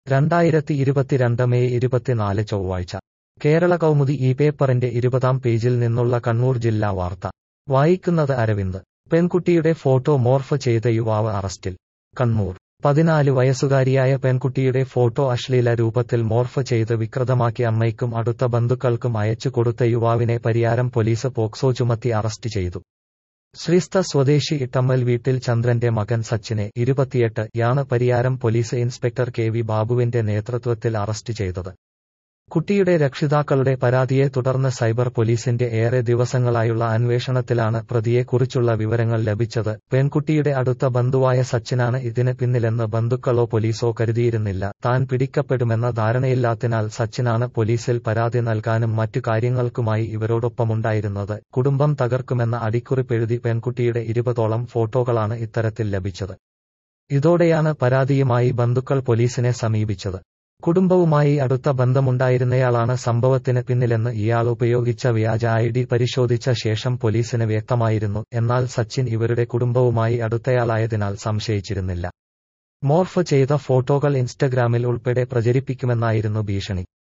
രണ്ടായിരത്തി ഇരുപത്തിരണ്ട് മെയ് ഇരുപത്തിനാല് ചൊവ്വാഴ്ച കേരള കൗമുദി ഈ പേപ്പറിന്റെ ഇരുപതാം പേജിൽ നിന്നുള്ള കണ്ണൂർ ജില്ലാ വാർത്ത വായിക്കുന്നത് അരവിന്ദ് പെൺകുട്ടിയുടെ ഫോട്ടോ മോർഫ് ചെയ്ത യുവാവ് അറസ്റ്റിൽ കണ്ണൂർ പതിനാല് വയസ്സുകാരിയായ പെൺകുട്ടിയുടെ ഫോട്ടോ അശ്ലീല രൂപത്തിൽ മോർഫ് ചെയ്ത് വികൃതമാക്കി അമ്മയ്ക്കും അടുത്ത ബന്ധുക്കൾക്കും അയച്ചു കൊടുത്ത യുവാവിനെ പരിയാരം പോലീസ് പോക്സോ ചുമത്തി അറസ്റ്റ് ചെയ്തു ശ്രീസ്ത സ്വദേശി ഇട്ടമ്മൽ വീട്ടിൽ ചന്ദ്രന്റെ മകൻ സച്ചിനെ ഇരുപത്തിയെട്ട് യാണ് Pariyaram police inspector K V ബാബുവിന്റെ നേതൃത്വത്തിൽ അറസ്റ്റ് ചെയ്തത് കുട്ടിയുടെ രക്ഷിതാക്കളുടെ പരാതിയെ തുടർന്ന് സൈബർ പോലീസിന്റെ ഏറെ ദിവസങ്ങളായുള്ള അന്വേഷണത്തിലാണ് പ്രതിയെക്കുറിച്ചുള്ള വിവരങ്ങൾ ലഭിച്ചത് പെൺകുട്ടിയുടെ അടുത്ത ബന്ധുവായ സച്ചിനാണ് ഇതിന് പിന്നിലെന്ന് ബന്ധുക്കളോ പോലീസോ കരുതിയിരുന്നില്ല താൻ പിടിക്കപ്പെടുമെന്ന ധാരണയില്ലാത്തിനാൽ സച്ചിനാണ് പോലീസിൽ പരാതി നൽകാനും മറ്റു കാര്യങ്ങൾക്കുമായി ഇവരോടൊപ്പമുണ്ടായിരുന്നത് കുടുംബം തകർക്കുമെന്ന അടിക്കുറിപ്പെഴുതി പെൺകുട്ടിയുടെ ഇരുപതോളം ഫോട്ടോകളാണ് ഇത്തരത്തിൽ ലഭിച്ചത് ഇതോടെയാണ് പരാതിയുമായി ബന്ധുക്കൾ പോലീസിനെ സമീപിച്ചത് കുടുംബവുമായി അടുത്ത ബന്ധമുണ്ടായിരുന്നയാളാണ് സംഭവത്തിന് പിന്നിലെന്ന് ഇയാൾ ഉപയോഗിച്ച വ്യാജ ഐ ഡി പരിശോധിച്ച ശേഷം പോലീസിന് വ്യക്തമായിരുന്നു എന്നാൽ സച്ചിൻ ഇവരുടെ കുടുംബവുമായി അടുത്തയാളായതിനാൽ സംശയിച്ചിരുന്നില്ല മോർഫ് ചെയ്ത ഫോട്ടോകൾ ഇൻസ്റ്റഗ്രാമിൽ ഉൾപ്പെടെ പ്രചരിപ്പിക്കുമെന്നായിരുന്നു ഭീഷണി